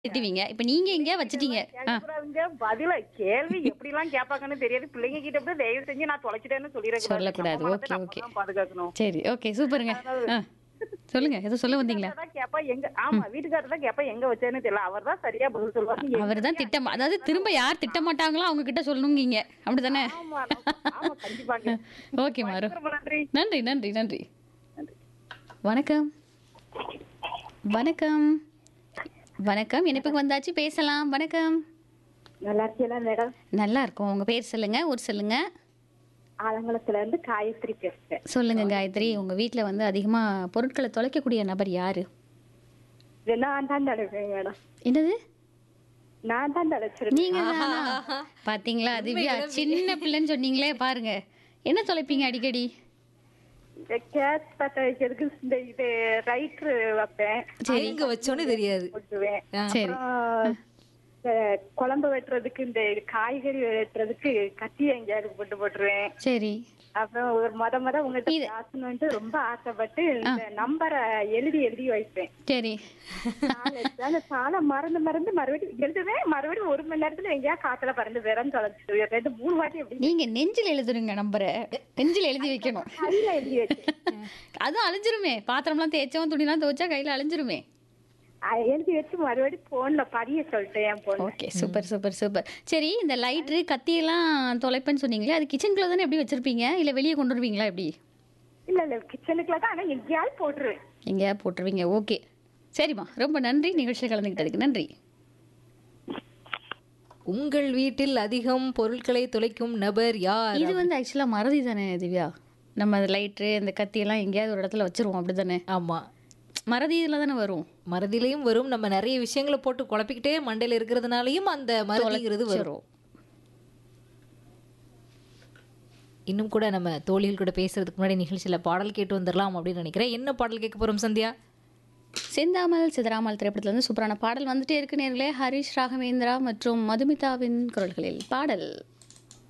திட்டுவீங்க இப்ப நீங்க எங்கேயா வச்சிட்டீங்க ஆ, கேட்கக்கூடாதுங்க. பதில கேள்வி எப்படி எல்லாம் கேட்பாங்கன்னு தெரியாது பிள்ளைங்க கிட்ட போய் தயவு செஞ்சு நான் தொலைச்சிட்டேன்னு சொல்லிடக்கூடாது சொல்லக்கூடாது. நம்ம மனதை ஓகே, நம்ம ஓகே. தான் பாதுகாக்கணும் சரி ஓகே சூப்பருங்க ஆ, சொல்லுங்க ஏதோ சொல்ல வந்தீங்களா தான் கேப்பா எங்க ஆமா வீட்டுக்காரர் தான் கேப்பா எங்க வச்சேன்னு தெரியல அவர் தான் சரியா பதில் சொல்லுவாங்க அவர் தான் திட்டம் அதாவது திரும்ப யார் திட்ட மாட்டாங்களோ அவங்க கிட்ட சொல்லணுங்கீங்க அப்படிதானே ஆமா நான்- ஆமா கண்டிப்பாங்க ஓகே மாறு ரொம்ப நன்றி நன்றி நன்றி நன்றி வணக்கம் வணக்கம் வணக்கம் இணைப்புக்கு வந்தாச்சு பேசலாம் வணக்கம் நல்லா இருக்கீங்களா மேடம் நல்லா இருக்கும் உங்க பேர் சொல்லுங்க ஊர் சொல்லுங்க ஆலங்குளத்துல இருந்து காயத்ரி பேசுறேன் சொல்லுங்க காயத்ரி உங்க வீட்ல வந்து அதிகமா பொருட்களை தொலைக்கக்கூடிய நபர் யாரு நான் தான் தடுப்பேன் மேடம் என்னது நான் தான் தடைச்சிருக்கேன் நீங்க பாத்தீங்களா திவ்யா சின்ன பிள்ளைன்னு சொன்னீங்களே பாருங்க என்ன தொலைப்பீங்க அடிக்கடி இந்த கேஸ் பத்த வைக்கிறதுக்கு இந்த இது ரைட்ரு வைப்பேன் எங்க வச்சோன்னே தெரியாது போட்டுவேன் சரி அப்புறம் இந்த குழம்பு வெட்டுறதுக்கு இந்த காய்கறி வெட்டுறதுக்கு கத்தி எங்கேயாவது போட்டு போட்டுருவேன் சரி அப்புறம் ஒரு மொத மொத உங்ககிட்ட பேசணும்ட்டு ரொம்ப ஆசைப்பட்டு இந்த நம்பரை எழுதி எழுதி வைப்பேன் சரி நாலு- அந்த சாலை மறந்து மறந்து மறுபடியும் எழுதுவேன் மறுபடியும் ஒரு மணி நேரத்துல எங்கேயா காத்துல பறந்து விரந்து தொலைச்சிட்டு ரெண்டு மூணு வாட்டி அப்படி நீங்க நெஞ்சில் எழுதுறீங்க நம்பரை நெஞ்சில் எழுதி வைக்கணும் கையில எழுதி வச்சேன் அதுவும் அழிஞ்சிருமே பாத்திரம்லாம் தேய்ச்சவன் துணிலாம் துவைச்சா கையில அழிஞ்சிருமே அஹ் எழுதி வச்சு மறுபடியும் போன்ல பதிய சொல்லிட்டேன் என் பொண்ணு ஓகே சூப்பர் சூப்பர் சூப்பர் சரி இந்த லைட்ரு கத்தியெல்லாம் தொலைப்பேன்னு சொன்னீங்களே அது கிச்சனுக்குள்ள தானே எப்படி வச்சிருப்பீங்க இல்ல வெளியே கொண்டு வருவீங்களா எப்படி இல்ல இல்ல கிச்சனுக்குள்ள தான் ஆனா எங்கேயாவது போட்டுருவேன் எங்கேயா போட்டுருவீங்க ஓகே சரிம்மா ரொம்ப நன்றி நிகழ்ச்சியில் கலந்துக்கிட்டதுக்கு நன்றி உங்கள் வீட்டில் அதிகம் பொருட்களை தொலைக்கும் நபர் யார் இது வந்து ஆக்சுவலா மறதி தானே திவ்யா நம்ம லைட்ரு இந்த கத்தியெல்லாம் எங்கேயாவது ஒரு இடத்துல வச்சிருவோம் அப்படி தானே ஆமா மறதி இதில் தானே வரும் மறதிலையும் வரும் நம்ம நிறைய விஷயங்களை போட்டு குழப்பிக்கிட்டே மண்டையில இருக்கிறதுனாலயும் அந்த மறதிங்கிறது வரும் வரும் இன்னும் கூட நம்ம தோழிகள் கூட பேசுறதுக்கு முன்னாடி நிகழ்ச்சியில பாடல் கேட்டு வந்துடலாம் அப்படின்னு நினைக்கிறேன் என்ன பாடல் கேட்க போறோம் சந்தியா செந்தாமல் சிதறாமல் திரைப்படத்துல இருந்து சூப்பரான பாடல் வந்துட்டே இருக்கு நேர்களே ஹரிஷ் ராகவேந்திரா மற்றும் மதுமிதாவின் குரல்களில் பாடல்